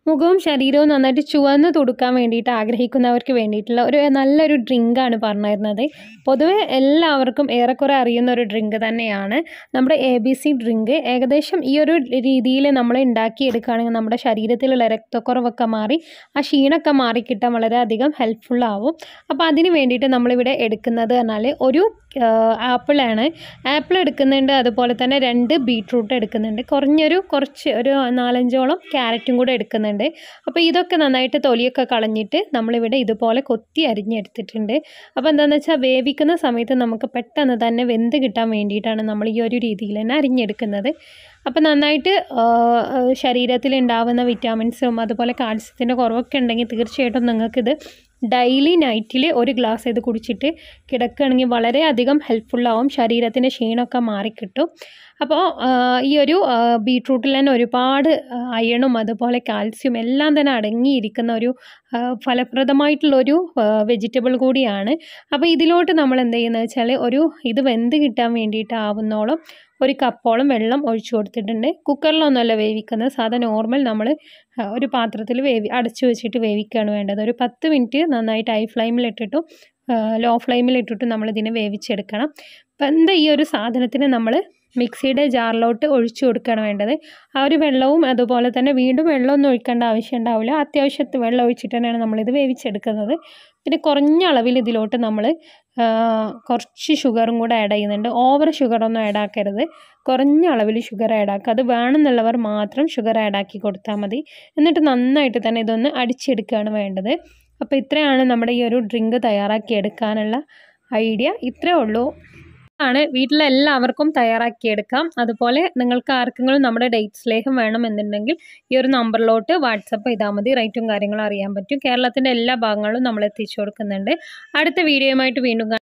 മുഖവും ശരീരവും നന്നായിട്ട് ചുവന്ന് തുടുക്കാൻ വേണ്ടിയിട്ട് ആഗ്രഹിക്കുന്നവർക്ക് വേണ്ടിയിട്ടുള്ള ഒരു നല്ലൊരു ഡ്രിങ്കാണ് പറഞ്ഞു തരുന്നത് പൊതുവെ എല്ലാവർക്കും ഏറെക്കുറെ അറിയുന്ന ഒരു ഡ്രിങ്ക് തന്നെയാണ് നമ്മുടെ എ ബി സി ഡ്രിങ്ക് ഏകദേശം ഈ ഒരു രീതിയിൽ നമ്മൾ ഉണ്ടാക്കിയെടുക്കുകയാണെങ്കിൽ നമ്മുടെ ശരീരത്തിലുള്ള രക്തക്കുറവൊക്കെ മാറി ആ ക്ഷീണമൊക്കെ മാറി കിട്ടാൻ വളരെയധികം ഹെൽപ്ഫുൾ ആവും അപ്പോൾ അതിന് വേണ്ടിയിട്ട് നമ്മളിവിടെ എടുക്കുന്നത് പറഞ്ഞാൽ ഒരു ആപ്പിളാണ് ആപ്പിൾ എടുക്കുന്നുണ്ട് അതുപോലെ തന്നെ രണ്ട് ബീട്രൂട്ട് എടുക്കുന്നുണ്ട് കുറഞ്ഞൊരു കുറച്ച് ഒരു നാലഞ്ചോളം ക്യാരറ്റും കൂടെ എടുക്കുന്നുണ്ട് അപ്പോൾ ഇതൊക്കെ നന്നായിട്ട് തൊലിയൊക്കെ കളഞ്ഞിട്ട് നമ്മളിവിടെ ഇതുപോലെ കൊത്തി അരിഞ്ഞെടുത്തിട്ടുണ്ട് അപ്പോൾ എന്താണെന്ന് വെച്ചാൽ വേവിക്കുന്ന സമയത്ത് നമുക്ക് പെട്ടെന്ന് തന്നെ വെന്ത് കിട്ടാൻ വേണ്ടിയിട്ടാണ് നമ്മൾ ഈ ഒരു രീതിയിൽ തന്നെ അരിഞ്ഞെടുക്കുന്നത് അപ്പോൾ നന്നായിട്ട് ശരീരത്തിൽ ഉണ്ടാവുന്ന വിറ്റാമിൻസും അതുപോലെ കാൽസ്യത്തിൻ്റെ കുറവൊക്കെ ഉണ്ടെങ്കിൽ തീർച്ചയായിട്ടും നിങ്ങൾക്കിത് ഡെയിലി നൈറ്റിൽ ഒരു ഗ്ലാസ് ഇത് കുടിച്ചിട്ട് കിടക്കുകയാണെങ്കിൽ വളരെയധികം ഹെൽപ്ഫുള്ളാവും ശരീരത്തിൻ്റെ ക്ഷീണമൊക്കെ മാറിക്കിട്ടും അപ്പോൾ ഈ ഒരു ബീട്രൂട്ടിൽ തന്നെ ഒരുപാട് അയണും അതുപോലെ കാൽസ്യം എല്ലാം തന്നെ അടങ്ങിയിരിക്കുന്ന ഒരു ഫലപ്രദമായിട്ടുള്ളൊരു വെജിറ്റബിൾ കൂടിയാണ് അപ്പോൾ ഇതിലോട്ട് നമ്മൾ എന്ത് ചെയ്യുന്നത് വെച്ചാൽ ഒരു ഇത് വെന്ത് കിട്ടാൻ വേണ്ടിയിട്ടാവുന്നോളം ഒരു കപ്പോളം വെള്ളം ഒഴിച്ചു കൊടുത്തിട്ടുണ്ട് കുക്കറിലൊന്നുമല്ല വേവിക്കുന്നത് സാധാ നോർമൽ നമ്മൾ ഒരു പാത്രത്തിൽ വേവി അടച്ചു വെച്ചിട്ട് വേവിക്കുകയാണ് വേണ്ടത് ഒരു പത്ത് മിനിറ്റ് നന്നായിട്ട് ഹൈ ഫ്ലെയിമിലിട്ടിട്ടും ലോ ഫ്ലെയിമിലിട്ടിട്ടും നമ്മളിതിനെ വേവിച്ചെടുക്കണം വെന്ത ഈ ഒരു സാധനത്തിന് നമ്മൾ മിക്സിയുടെ ജാറിലോട്ട് ഒഴിച്ചു കൊടുക്കുകയാണ് വേണ്ടത് ആ ഒരു വെള്ളവും അതുപോലെ തന്നെ വീണ്ടും വെള്ളമൊന്നും ഒഴിക്കേണ്ട ആവശ്യം ഉണ്ടാവില്ല അത്യാവശ്യത്തിന് വെള്ളം ഒഴിച്ചിട്ട് തന്നെയാണ് നമ്മളിത് വേവിച്ചെടുക്കുന്നത് പിന്നെ കുറഞ്ഞ അളവിൽ ഇതിലോട്ട് നമ്മൾ കുറച്ച് ഷുഗറും കൂടെ ആഡ് ചെയ്യുന്നുണ്ട് ഓവർ ഷുഗറൊന്നും ആഡ് ആക്കരുത് കുറഞ്ഞ അളവിൽ ഷുഗർ ആഡ് ആക്കുക അത് വേണമെന്നുള്ളവർ മാത്രം ഷുഗർ ആഡ് ആക്കി കൊടുത്താൽ മതി എന്നിട്ട് നന്നായിട്ട് തന്നെ ഇതൊന്ന് അടിച്ചെടുക്കുകയാണ് വേണ്ടത് അപ്പോൾ ഇത്രയാണ് നമ്മുടെ ഈ ഒരു ഡ്രിങ്ക് തയ്യാറാക്കി എടുക്കാനുള്ള ഐഡിയ ഇത്രേ ഉള്ളൂ ആണ് വീട്ടിലെല്ലാവർക്കും തയ്യാറാക്കിയെടുക്കാം അതുപോലെ നിങ്ങൾക്ക് ആർക്കെങ്കിലും നമ്മുടെ ഡേറ്റ്സ് ലേഹം വേണമെന്നുണ്ടെങ്കിൽ ഈ ഒരു നമ്പറിലോട്ട് വാട്സപ്പ് ചെയ്താൽ മതി റേറ്റും കാര്യങ്ങളും അറിയാൻ പറ്റും കേരളത്തിൻ്റെ എല്ലാ ഭാഗങ്ങളും നമ്മൾ എത്തിച്ചു കൊടുക്കുന്നുണ്ട് അടുത്ത വീഡിയോയുമായിട്ട് വീണ്ടും